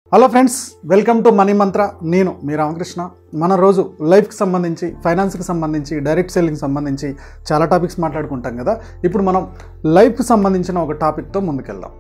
hello friends welcome to Money Mantra నేను మీ రామకృష్ణ మన రోజు లైఫ్కి సంబంధించి ఫైనాన్స్కి సంబంధించి డైరెక్ట్ సెల్లింగ్ సంబంధించి చాలా టాపిక్స్ మాట్లాడుకుంటాం కదా ఇప్పుడు మనం లైఫ్కి సంబంధించిన ఒక టాపిక్తో ముందుకెళ్దాం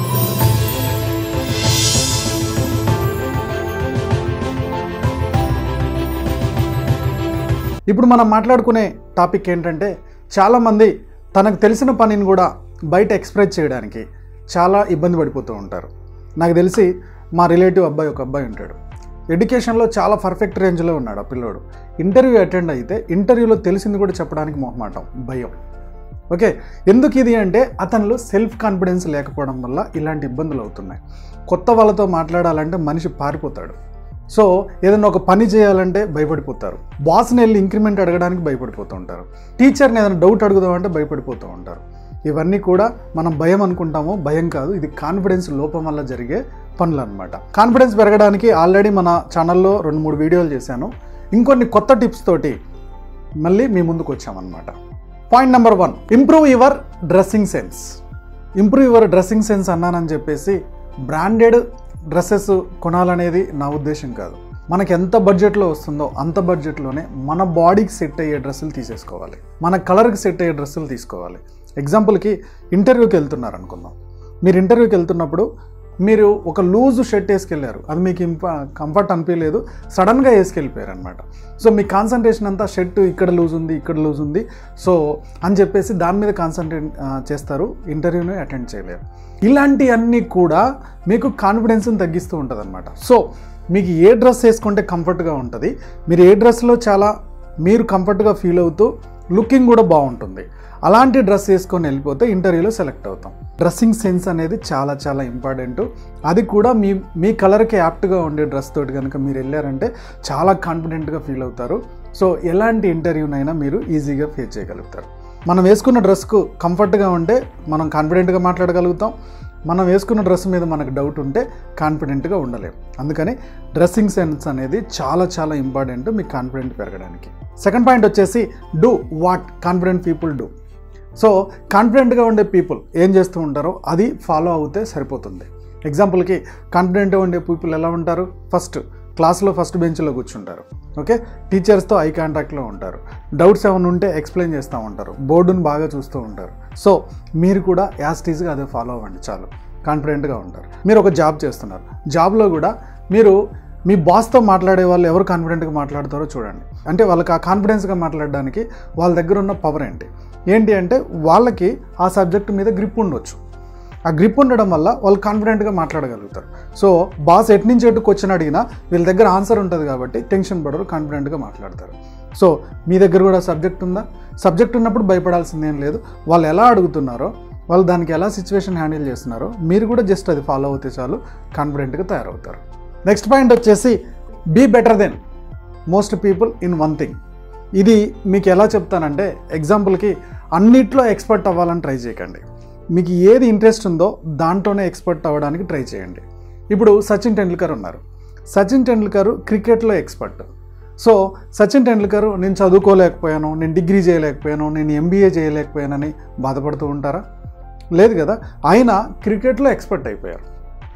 ఇప్పుడు మనం మాట్లాడుకునే టాపిక్ ఏంటంటే చాలామంది తనకు తెలిసిన పనిని కూడా బయట ఎక్స్ప్రెస్ చేయడానికి చాలా ఇబ్బంది పడిపోతూ ఉంటారు నాకు తెలిసి మా రిలేటివ్ అబ్బాయి ఒక అబ్బాయి ఉంటాడు ఎడ్యుకేషన్లో చాలా పర్ఫెక్ట్ రేంజ్లో ఉన్నాడు ఆ పిల్లోడు ఇంటర్వ్యూ అటెండ్ అయితే ఇంటర్వ్యూలో తెలిసింది కూడా చెప్పడానికి మొహమాటం భయం ఓకే ఎందుకు ఇది అంటే అతనిలో సెల్ఫ్ కాన్ఫిడెన్స్ లేకపోవడం వల్ల ఇలాంటి ఇబ్బందులు అవుతున్నాయి కొత్త వాళ్ళతో మాట్లాడాలంటే మనిషి పారిపోతాడు సో ఏదైనా ఒక పని చేయాలంటే భయపడిపోతారు బాస్ని వెళ్ళి ఇంక్రిమెంట్ అడగడానికి భయపడిపోతూ ఉంటారు టీచర్ని ఏదైనా డౌట్ అడుగుదామంటే భయపడిపోతూ ఉంటారు ఇవన్నీ కూడా మనం భయం అనుకుంటాము భయం కాదు ఇది కాన్ఫిడెన్స్ లోపం వల్ల జరిగే పనులు అనమాట కాన్ఫిడెన్స్ పెరగడానికి ఆల్రెడీ మన ఛానల్లో రెండు మూడు వీడియోలు చేశాను ఇంకొన్ని కొత్త టిప్స్ తోటి మళ్ళీ మీ ముందుకు వచ్చామన్నమాట point number one improve your dressing sense improve your dressing sense అన్నానని చెప్పేసి బ్రాండెడ్ డ్రెస్సెస్ కొనాలనేది నా ఉద్దేశం కాదు మనకి ఎంత బడ్జెట్లో వస్తుందో అంత బడ్జెట్లోనే మన బాడీకి సెట్ అయ్యే డ్రెస్సులు తీసేసుకోవాలి మన కలర్కి సెట్ అయ్యే డ్రెస్సులు తీసుకోవాలి ఎగ్జాంపుల్కి ఇంటర్వ్యూకి వెళ్తున్నారు అనుకుందాం మీరు ఇంటర్వ్యూకి వెళ్తున్నప్పుడు మీరు ఒక లూజ్ షర్ట్ వేసుకెళ్ళారు అది మీకు ఇంప కంఫర్ట్ అనిపించలేదు సడన్గా వేసుకెళ్ళిపోయారు అనమాట సో మీ కాన్సన్ట్రేషన్ అంతా షర్ట్ ఇక్కడ లూజ్ ఉంది ఇక్కడ లూజ్ ఉంది సో అని చెప్పేసి దాని మీద కాన్సన్ట్రేట్ చేస్తారు ఇంటర్వ్యూని అటెండ్ చేయలేరు ఇలాంటివన్నీ కూడా మీకు కాన్ఫిడెన్స్ని తగ్గిస్తూ ఉంటుంది అనమాట సో మీకు ఏ డ్రెస్ వేసుకుంటే కంఫర్ట్గా ఉంటుంది మీరు ఏ డ్రెస్లో చాలా మీరు కంఫర్ట్గా ఫీల్ అవుతూ లుకింగ్ కూడా బాగుంటుంది అలాంటి డ్రెస్ వేసుకొని వెళ్ళిపోతే ఇంటర్వ్యూలో సెలెక్ట్ అవుతాం డ్రెస్సింగ్ సెన్స్ అనేది చాలా చాలా ఇంపార్టెంట్ అది కూడా మీ మీ కలర్కి యాప్ట్గా ఉండే డ్రెస్ తోటి కనుక మీరు వెళ్ళారంటే చాలా కాన్ఫిడెంట్గా ఫీల్ అవుతారు సో ఎలాంటి ఇంటర్వ్యూనైనా మీరు ఈజీగా ఫేస్ చేయగలుగుతారు మనం వేసుకున్న డ్రెస్కు కంఫర్ట్గా ఉంటే మనం కాన్ఫిడెంట్గా మాట్లాడగలుగుతాం మనం వేసుకున్న డ్రెస్ మీద మనకు డౌట్ ఉంటే కాన్ఫిడెంట్గా ఉండలేం అందుకని డ్రెస్సింగ్ సెన్స్ అనేది చాలా చాలా ఇంపార్టెంట్ మీకు కాన్ఫిడెంట్ పెరగడానికి సెకండ్ పాయింట్ వచ్చేసి do what confident people do so కాన్ఫిడెంట్గా ఉండే పీపుల్ ఏం చేస్తూ ఉంటారో అది ఫాలో అవుతే సరిపోతుంది ఎగ్జాంపుల్కి కాన్ఫిడెంట్గా ఉండే పీపుల్ ఎలా ఉంటారు ఫస్ట్ క్లాస్లో ఫస్ట్ బెంచ్లో కూర్చుంటారు ఓకే టీచర్స్తో ఐ కాంటాక్ట్లో ఉంటారు డౌట్స్ ఏమైనా ఉంటే ఎక్స్ప్లెయిన్ చేస్తూ ఉంటారు బోర్డును బాగా చూస్తూ ఉంటారు సో మీరు కూడా యాస్టీజ్గా అదే ఫాలో అవ్వండి చాలు కాన్ఫిడెంట్గా ఉంటారు మీరు ఒక జాబ్ చేస్తున్నారు జాబ్లో కూడా మీరు మీ బాస్తో మాట్లాడే వాళ్ళు ఎవరు కాన్ఫిడెంట్గా మాట్లాడతారో చూడండి అంటే వాళ్ళకి ఆ కాన్ఫిడెన్స్గా మాట్లాడడానికి వాళ్ళ దగ్గర ఉన్న పవర్ ఏంటి ఏంటి అంటే వాళ్ళకి ఆ సబ్జెక్ట్ మీద గ్రిప్ ఉండొచ్చు ఆ గ్రిప్ ఉండడం వల్ల వాళ్ళు కాన్ఫిడెంట్గా మాట్లాడగలుగుతారు సో బాస్ ఎటు నుంచి ఎటు క్వశ్చన్ అడిగినా వీళ్ళ దగ్గర ఆన్సర్ ఉంటుంది కాబట్టి టెన్షన్ పడరు కాన్ఫిడెంట్గా మాట్లాడతారు సో మీ దగ్గర కూడా సబ్జెక్ట్ ఉందా సబ్జెక్ట్ ఉన్నప్పుడు భయపడాల్సింది ఏం లేదు వాళ్ళు ఎలా అడుగుతున్నారో వాళ్ళు దానికి ఎలా సిచ్యువేషన్ హ్యాండిల్ చేస్తున్నారో మీరు కూడా జస్ట్ అది ఫాలో అవుతే చాలు కాన్ఫిడెంట్గా తయారవుతారు నెక్స్ట్ పాయింట్ వచ్చేసి be better than most people in one thing ఇది మీకు ఎలా చెప్తానంటే ఎగ్జాంపుల్కి అన్నిట్లో ఎక్స్పర్ట్ అవ్వాలని ట్రై చేయకండి మీకు ఏది ఇంట్రెస్ట్ ఉందో దాంట్లోనే ఎక్స్పర్ట్ అవ్వడానికి ట్రై చేయండి ఇప్పుడు సచిన్ టెండూల్కర్ ఉన్నారు సచిన్ టెండూల్కర్ క్రికెట్లో ఎక్స్పర్ట్ సో సచిన్ టెండూల్కర్ నేను చదువుకోలేకపోయాను నేను డిగ్రీ చేయలేకపోయాను నేను ఎంబీఏ చేయలేకపోయానని బాధపడుతూ ఉంటారా లేదు కదా ఆయన క్రికెట్లో ఎక్స్పర్ట్ అయిపోయారు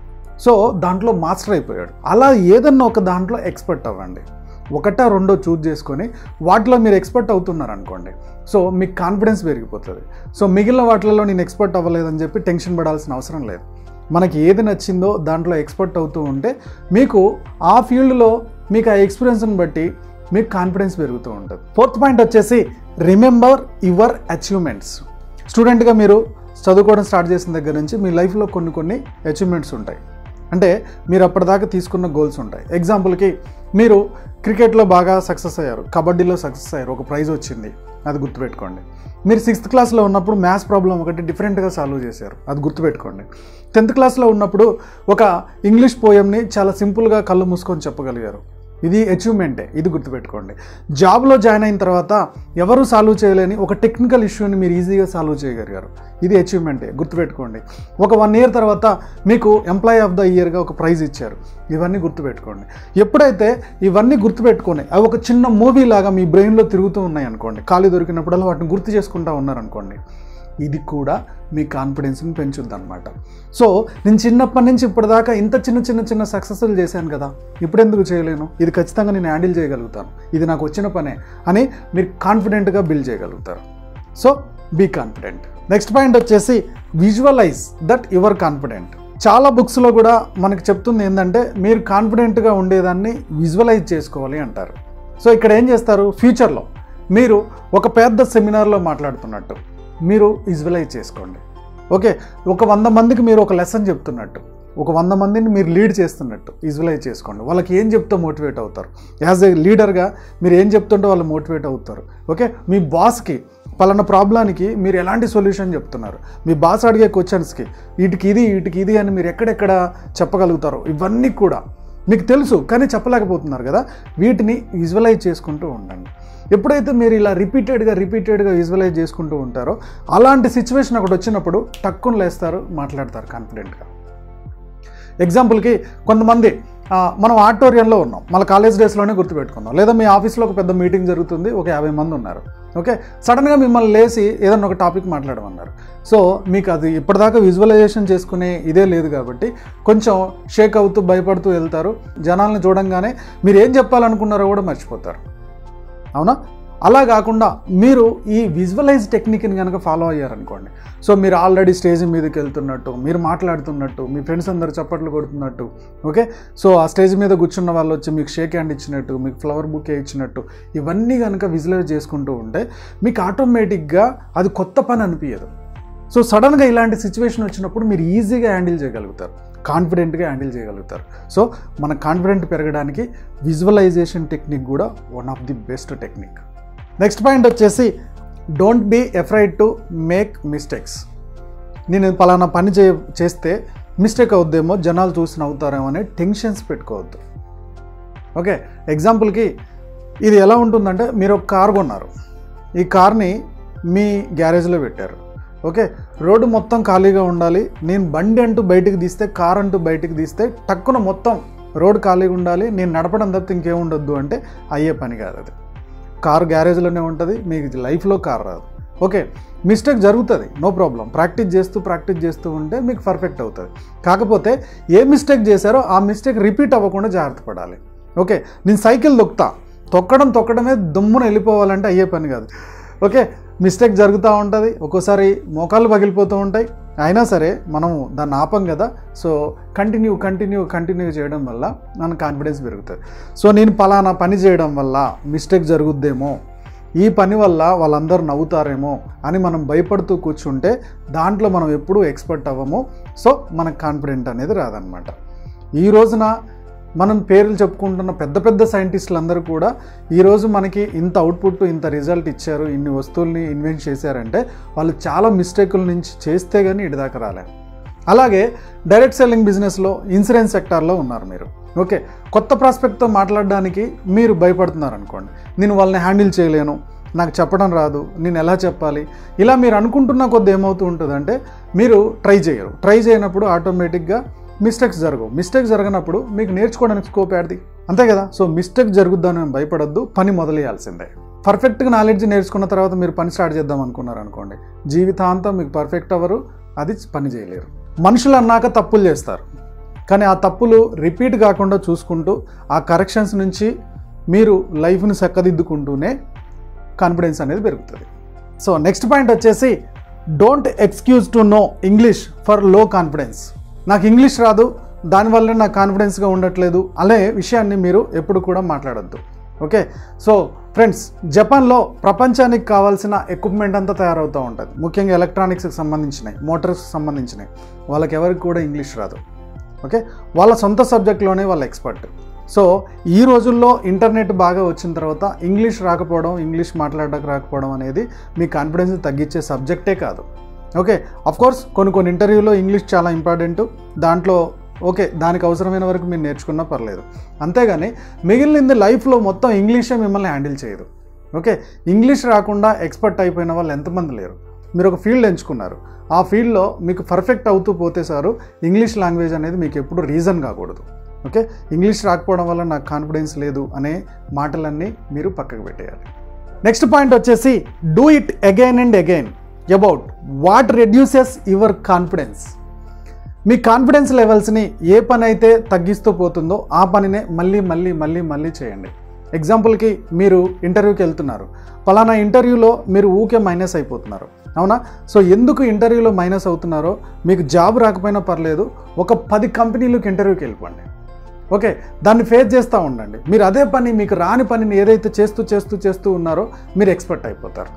సో దాంట్లో మాస్టర్ అయిపోయాడు అలా ఏదన్నా ఒక దాంట్లో ఎక్స్పర్ట్ అవ్వండి ఒకటా రెండో చూజ్ చేసుకొని వాటిలో మీరు ఎక్స్పర్ట్ అవుతున్నారు అనుకోండి సో మీకు కాన్ఫిడెన్స్ పెరిగిపోతుంది సో మిగిలిన వాటిలలో నేను ఎక్స్పర్ట్ అవ్వలేదని చెప్పి టెన్షన్ పడాల్సిన అవసరం లేదు మనకి ఏది నచ్చిందో దాంట్లో ఎక్స్పర్ట్ అవుతూ ఉంటే మీకు ఆ ఫీల్డ్లో మీకు ఆ ఎక్స్పీరియన్స్ని బట్టి మీకు కాన్ఫిడెన్స్ పెరుగుతూ ఉంటుంది ఫోర్త్ పాయింట్ వచ్చేసి రిమెంబర్ యువర్ అచీవ్మెంట్స్ స్టూడెంట్గా మీరు చదువుకోవడం స్టార్ట్ చేసిన దగ్గర నుంచి మీ లైఫ్లో కొన్ని కొన్ని అచీవ్మెంట్స్ ఉంటాయి అంటే మీరు అప్పటిదాకా తీసుకున్న గోల్స్ ఉంటాయి ఎగ్జాంపుల్కి మీరు క్రికెట్లో బాగా సక్సెస్ అయ్యారు కబడ్డీలో సక్సెస్ అయ్యారు ఒక ప్రైజ్ వచ్చింది అది గుర్తుపెట్టుకోండి మీరు సిక్స్త్ క్లాస్లో ఉన్నప్పుడు మ్యాథ్స్ ప్రాబ్లం ఒకటి డిఫరెంట్గా సాల్వ్ చేశారు అది గుర్తుపెట్టుకోండి టెన్త్ క్లాస్లో ఉన్నప్పుడు ఒక ఇంగ్లీష్ పోయంని చాలా సింపుల్గా కళ్ళు మూసుకొని చెప్పగలిగారు ఇది అచీవ్మెంటే ఇది గుర్తుపెట్టుకోండి జాబ్లో జాయిన్ అయిన తర్వాత ఎవరు సాల్వ్ చేయలేని ఒక టెక్నికల్ ఇష్యూని మీరు ఈజీగా సాల్వ్ చేయగలిగారు ఇది అచీవ్మెంటే గుర్తుపెట్టుకోండి ఒక వన్ ఇయర్ తర్వాత మీకు ఎంప్లాయీ ఆఫ్ ద ఇయర్గా ఒక ప్రైజ్ ఇచ్చారు ఇవన్నీ గుర్తుపెట్టుకోండి ఎప్పుడైతే ఇవన్నీ గుర్తుపెట్టుకొని అవి ఒక చిన్న మూవీ లాగా మీ బ్రెయిన్లో తిరుగుతూ ఉన్నాయి అనుకోండి ఖాళీ దొరికినప్పుడల్లా వాటిని గుర్తు చేసుకుంటూ ఉన్నారనుకోండి ఇది కూడా మీ కాన్ఫిడెన్స్ని పెంచుద్ది అనమాట సో నేను చిన్నప్పటి నుంచి ఇప్పటిదాకా ఇంత చిన్న చిన్న చిన్న సక్సెస్లు చేశాను కదా ఇప్పుడు ఎందుకు చేయలేను ఇది ఖచ్చితంగా నేను హ్యాండిల్ చేయగలుగుతాను ఇది నాకు వచ్చిన పనే అని మీరు కాన్ఫిడెంట్గా బిల్డ్ చేయగలుగుతారు so be confident next point వచ్చేసి విజువలైజ్ దట్ యువర్ కాన్ఫిడెంట్ చాలా బుక్స్లో కూడా మనకి చెప్తుంది ఏంటంటే మీరు కాన్ఫిడెంట్గా ఉండేదాన్ని విజువలైజ్ చేసుకోవాలి అంటారు సో ఇక్కడ ఏం చేస్తారు ఫ్యూచర్లో మీరు ఒక పెద్ద సెమినార్లో మాట్లాడుతున్నట్టు మీరు విజువలైజ్ చేసుకోండి ఓకే ఒక వంద మందికి మీరు ఒక లెసన్ చెప్తున్నట్టు ఒక వంద మందిని మీరు లీడ్ చేస్తున్నట్టు విజువలైజ్ చేసుకోండి వాళ్ళకి ఏం చెప్తే మోటివేట్ అవుతారు యాజ్ ఏ లీడర్గా మీరు ఏం చెప్తుంటే వాళ్ళు మోటివేట్ అవుతారు ఓకే మీ బాస్కి పలానా ప్రాబ్లానికి మీరు ఎలాంటి సొల్యూషన్ చెప్తున్నారు మీ బాస్ అడిగే క్వశ్చన్స్కి వీటికి ఇది వీటికి ఇది అని మీరు ఎక్కడెక్కడ చెప్పగలుగుతారో ఇవన్నీ కూడా మీకు తెలుసు కానీ చెప్పలేకపోతున్నారు కదా వీటిని విజువలైజ్ చేసుకుంటూ ఉండండి ఎప్పుడైతే మీరు ఇలా రిపీటెడ్గా రిపీటెడ్గా విజువలైజ్ చేసుకుంటూ ఉంటారో అలాంటి సిచ్యువేషన్ ఒకటి వచ్చినప్పుడు టక్కున లేస్తారు మాట్లాడతారు కాన్ఫిడెంట్గా ఎగ్జాంపుల్కి కొంతమంది ఆ, మనం ఆడిటోరియంలో ఉన్నాం మన కాలేజ్ డేస్లోనే గుర్తుపెట్టుకుందాం లేదా మీ ఆఫీస్లో ఒక పెద్ద మీటింగ్ జరుగుతుంది ఒక యాభై మంది ఉన్నారు ఓకే సడన్గా మిమ్మల్ని లేచి ఏదన్నా ఒక టాపిక్ మాట్లాడమన్నారు సో మీకు అది ఇప్పటిదాకా విజువలైజేషన్ చేసుకునే ఇదే లేదు కాబట్టి కొంచెం షేక్ అవుతూ భయపడుతూ వెళ్తారు జనాలను చూడంగానే మీరు ఏం చెప్పాలనుకున్నారో కూడా మర్చిపోతారు అవునా అలా కాకుండా మీరు ఈ విజువలైజ్ టెక్నిక్ని కనుక ఫాలో అయ్యారనుకోండి సో మీరు ఆల్రెడీ స్టేజ్ మీదకి వెళ్తున్నట్టు మీరు మాట్లాడుతున్నట్టు మీ ఫ్రెండ్స్ అందరు చప్పట్లు కొడుతున్నట్టు ఓకే సో ఆ స్టేజ్ మీద కూర్చున్న వాళ్ళు వచ్చి మీకు షేక్ హ్యాండ్ ఇచ్చినట్టు మీకు ఫ్లవర్ బుకే ఇచ్చినట్టు ఇవన్నీ కనుక విజువలైజ్ చేసుకుంటూ ఉంటే మీకు ఆటోమేటిక్గా అది కొత్త పని అనిపించదు సో సడన్గా ఇలాంటి సిచ్యువేషన్ వచ్చినప్పుడు మీరు ఈజీగా హ్యాండిల్ చేయగలుగుతారు కాన్ఫిడెంట్గా హ్యాండిల్ చేయగలుగుతారు సో మన కాన్ఫిడెంట్ పెరగడానికి విజువలైజేషన్ టెక్నిక్ కూడా one of the best technique next point వచ్చేసి don't be afraid to make mistakes నేను పలానా పని చే చేస్తే మిస్టేక్ అవుద్దేమో జనాలు చూసి నవ్వుతారేమో అనే టెన్షన్స్ పెట్టుకోవద్దు ఓకే ఎగ్జాంపుల్కి ఇది ఎలా ఉంటుందంటే మీరు ఒక కార్ కొన్నారు ఈ కార్ని మీ గ్యారేజ్లో పెట్టారు ఓకే రోడ్డు మొత్తం ఖాళీగా ఉండాలి నేను బండి అంటూ బయటికి తీస్తే కార్ అంటూ బయటికి తీస్తే టక్కున మొత్తం రోడ్ ఖాళీగా ఉండాలి నేను నడపడం తప్పితే ఇంకేం ఉండొద్దు అంటే అయ్యే పని కాదు అది కార్ గ్యారేజ్లోనే ఉంటుంది మీకు లైఫ్లో కార్ రాదు ఓకే మిస్టేక్ జరుగుతుంది నో ప్రాబ్లం ప్రాక్టీస్ చేస్తూ ప్రాక్టీస్ చేస్తూ ఉంటే మీకు పర్ఫెక్ట్ అవుతుంది కాకపోతే ఏ మిస్టేక్ చేశారో ఆ మిస్టేక్ రిపీట్ అవ్వకుండా జాగ్రత్త పడాలి ఓకే నేను సైకిల్ తొక్కుతా తొక్కడం తొక్కడమే దుమ్మున వెళ్ళిపోవాలంటే అయ్యే పని కాదు ఓకే మిస్టేక్ జరుగుతూ ఉంటుంది ఒక్కోసారి మోకాళ్ళు పగిలిపోతూ ఉంటాయి అయినా సరే మనము దాన్ని ఆపం కదా సో కంటిన్యూ కంటిన్యూ కంటిన్యూ చేయడం వల్ల మన కాన్ఫిడెన్స్ పెరుగుతుంది సో నేను పలానా పని చేయడం వల్ల మిస్టేక్ జరుగుద్దేమో ఈ పని వల్ల వాళ్ళందరూ నవ్వుతారేమో అని మనం భయపడుతూ కూర్చుంటే దాంట్లో మనం ఎప్పుడూ ఎక్స్పర్ట్ అవ్వము సో మనకు కాన్ఫిడెంట్ అనేది రాదనమాట ఈ రోజున మనం పేర్లు చెప్పుకుంటున్న పెద్ద పెద్ద సైంటిస్టులు అందరూ కూడా ఈరోజు మనకి ఇంత అవుట్పుట్ ఇంత రిజల్ట్ ఇచ్చారు ఇన్ని వస్తువుల్ని ఇన్వెంట్ చేశారంటే వాళ్ళు చాలా మిస్టేకుల నుంచి చేస్తే కానీ ఇటు దాకా రాలేదు అలాగే డైరెక్ట్ సెల్లింగ్ బిజినెస్లో ఇన్సూరెన్స్ సెక్టార్లో ఉన్నారు మీరు ఓకే కొత్త ప్రాస్పెక్ట్తో మాట్లాడడానికి మీరు భయపడుతున్నారు అనుకోండి నేను వాళ్ళని హ్యాండిల్ చేయలేను నాకు చెప్పడం రాదు నేను ఎలా చెప్పాలి ఇలా మీరు అనుకుంటున్న కొద్ది ఏమవుతూ ఉంటుందంటే మీరు ట్రై చేయరు ట్రై చేయనప్పుడు ఆటోమేటిక్గా మిస్టేక్స్ జరగవు మిస్టేక్ జరగనప్పుడు మీకు నేర్చుకోవడానికి స్కోప్ ఏడది అంతే కదా సో మిస్టేక్ జరుగుద్దని భయపడద్దు పని మొదలయ్యాల్సిందే పర్ఫెక్ట్గా నాలెడ్జ్ నేర్చుకున్న తర్వాత మీరు పని స్టార్ట్ చేద్దాం అనుకున్నారు అనుకోండి జీవితాంతం మీకు పర్ఫెక్ట్ అవ్వరు అది పని చేయలేరు మనుషులు అన్నాక తప్పులు చేస్తారు కానీ ఆ తప్పులు రిపీట్ కాకుండా చూసుకుంటూ ఆ కరెక్షన్స్ నుంచి మీరు లైఫ్ని చక్కదిద్దుకుంటూనే కాన్ఫిడెన్స్ అనేది పెరుగుతుంది సో నెక్స్ట్ పాయింట్ వచ్చేసి don't excuse to no English for low confidence నాకు ఇంగ్లీష్ రాదు దానివల్ల నాకు కాన్ఫిడెన్స్గా ఉండట్లేదు అనే విషయాన్ని మీరు ఎప్పుడు కూడా మాట్లాడద్దు ఓకే సో ఫ్రెండ్స్ జపాన్లో ప్రపంచానికి కావాల్సిన ఎక్విప్మెంట్ అంతా తయారవుతూ ఉంటుంది ముఖ్యంగా ఎలక్ట్రానిక్స్కి సంబంధించినవి మోటార్స్కి సంబంధించినవి వాళ్ళకి ఎవరికి కూడా ఇంగ్లీష్ రాదు ఓకే వాళ్ళ సొంత సబ్జెక్ట్లోనే వాళ్ళ ఎక్స్పర్ట్ సో ఈ రోజుల్లో ఇంటర్నెట్ బాగా వచ్చిన తర్వాత ఇంగ్లీష్ రాకపోవడం ఇంగ్లీష్ మాట్లాడడానికి రాకపోవడం అనేది మీ కాన్ఫిడెన్స్ తగ్గించే సబ్జెక్టే కాదు ఓకే కోర్స్ కొన్ని కొన్ని ఇంటర్వ్యూలో ఇంగ్లీష్ చాలా ఇంపార్టెంట్ దాంట్లో ఓకే దానికి అవసరమైన వరకు మీరు నేర్చుకున్నా పర్లేదు అంతేగాని మిగిలింది లైఫ్లో మొత్తం ఇంగ్లీషే మిమ్మల్ని హ్యాండిల్ చేయదు ఓకే ఇంగ్లీష్ రాకుండా ఎక్స్పర్ట్ అయిపోయిన వాళ్ళు ఎంతమంది లేరు మీరు ఒక ఫీల్డ్ ఎంచుకున్నారు ఆ ఫీల్డ్లో మీకు పర్ఫెక్ట్ అవుతూ పోతే సారు ఇంగ్లీష్ లాంగ్వేజ్ అనేది మీకు ఎప్పుడు రీజన్ కాకూడదు ఓకే ఇంగ్లీష్ రాకపోవడం వల్ల నాకు కాన్ఫిడెన్స్ లేదు అనే మాటలన్నీ మీరు పక్కకు పెట్టేయాలి నెక్స్ట్ పాయింట్ వచ్చేసి do it again and again about what reduces your confidence మీ కాన్ఫిడెన్స్ లెవెల్స్ని ఏ పని అయితే తగ్గిస్తూ పోతుందో ఆ పనినే మళ్ళీ మళ్ళీ మళ్ళీ మళ్ళీ చేయండి ఎగ్జాంపుల్కి మీరు ఇంటర్వ్యూకి వెళ్తున్నారు పలానా ఇంటర్వ్యూలో మీరు ఊకే మైనస్ అయిపోతున్నారు అవునా సో ఎందుకు ఇంటర్వ్యూలో మైనస్ అవుతున్నారో మీకు జాబ్ రాకపోయినా పర్లేదు ఒక పది కంపెనీలకు ఇంటర్వ్యూకి వెళ్ళిపోండి ఓకే దాన్ని ఫేస్ చేస్తూ ఉండండి మీరు అదే పని మీకు రాని పనిని ఏదైతే చేస్తూ చేస్తూ చేస్తూ ఉన్నారో మీరు ఎక్స్పర్ట్ అయిపోతారు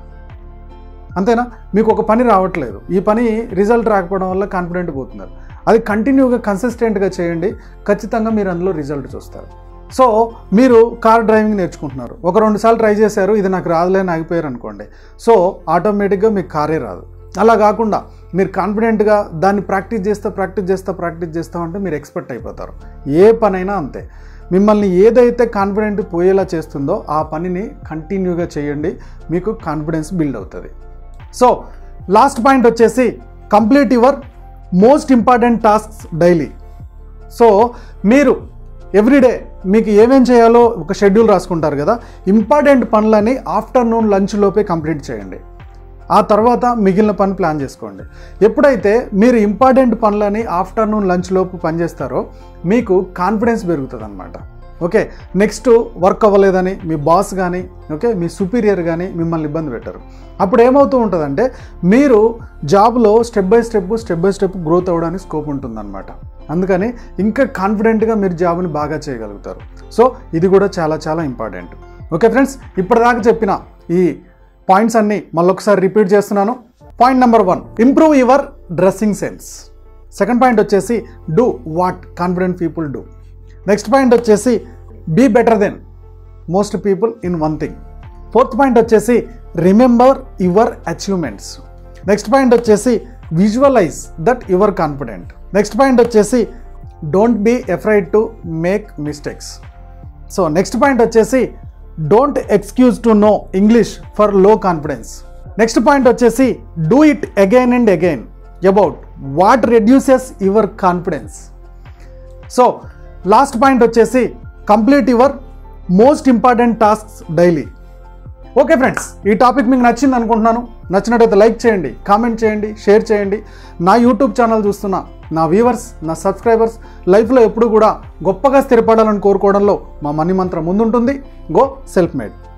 అంతేనా మీకు ఒక పని రావట్లేదు ఈ పని రిజల్ట్ రాకపోవడం వల్ల కాన్ఫిడెంట్ పోతున్నారు అది కంటిన్యూగా కన్సిస్టెంట్గా చేయండి ఖచ్చితంగా మీరు అందులో రిజల్ట్ చూస్తారు సో మీరు కార్ డ్రైవింగ్ నేర్చుకుంటున్నారు ఒక రెండు సార్లు ట్రై చేశారు ఇది నాకు రాదులే అని ఆగిపోయారు అనుకోండి సో ఆటోమేటిక్గా మీకు కారే రాదు అలా కాకుండా మీరు కాన్ఫిడెంట్గా దాన్ని ప్రాక్టీస్ చేస్తా ప్రాక్టీస్ చేస్తా ప్రాక్టీస్ చేస్తా ఉంటే మీరు ఎక్స్పర్ట్ అయిపోతారు ఏ పనైనా అంతే మిమ్మల్ని ఏదైతే కాన్ఫిడెంట్ పోయేలా చేస్తుందో ఆ పనిని కంటిన్యూగా చేయండి మీకు కాన్ఫిడెన్స్ బిల్డ్ అవుతుంది సో లాస్ట్ పాయింట్ వచ్చేసి complete your most important tasks daily so మీరు ఎవ్రీడే మీకు ఏమేం చేయాలో ఒక షెడ్యూల్ రాసుకుంటారు కదా ఇంపార్టెంట్ పనులని ఆఫ్టర్నూన్ లంచ్ లోపే కంప్లీట్ చేయండి ఆ తర్వాత మిగిలిన పని ప్లాన్ చేసుకోండి ఎప్పుడైతే మీరు ఇంపార్టెంట్ పనులని ఆఫ్టర్నూన్ లంచ్ లోపు పనిచేస్తారో మీకు కాన్ఫిడెన్స్ పెరుగుతుంది అనమాట ఓకే నెక్స్ట్ వర్క్ అవ్వలేదని మీ బాస్ కానీ ఓకే మీ సుపీరియర్ కానీ మిమ్మల్ని ఇబ్బంది పెట్టరు అప్పుడు ఏమవుతూ ఉంటుందంటే మీరు జాబ్లో step by step step by step growth అవ్వడానికి స్కోప్ ఉంటుందన్నమాట అందుకని ఇంకా కాన్ఫిడెంట్గా మీరు జాబ్ని బాగా చేయగలుగుతారు సో ఇది కూడా చాలా చాలా ఇంపార్టెంట్ ఓకే ఫ్రెండ్స్ ఇప్పటిదాకా చెప్పిన ఈ పాయింట్స్ అన్నీ మళ్ళొకసారి రిపీట్ చేస్తున్నాను point number one improve your dressing sense second point వచ్చేసి do what confident people do next point వచ్చేసి be better than most people in one thing fourth point వచ్చేసి remember your achievements next point వచ్చేసి visualise that your confident next point వచ్చేసి don't be afraid to make mistakes so next point వచ్చేసి don't excuse to no English for low confidence next point వచ్చేసి do it again and again about what reduces your confidence so last point వచ్చేసి complete your most important tasks daily okay friends ఈ topic మీకు నచ్చింది అనుకుంటున్నాను నచ్చినట్టయితే like చేయండి comment చేయండి share చేయండి నా యూట్యూబ్ ఛానల్ చూస్తున్న నా వ్యూవర్స్ నా సబ్స్క్రైబర్స్ లైఫ్లో ఎప్పుడు కూడా గొప్పగా స్థిరపడాలని కోరుకోవడంలో మా మనీ మంత్రం ముందుంటుంది గో సెల్ఫ్ మేడ్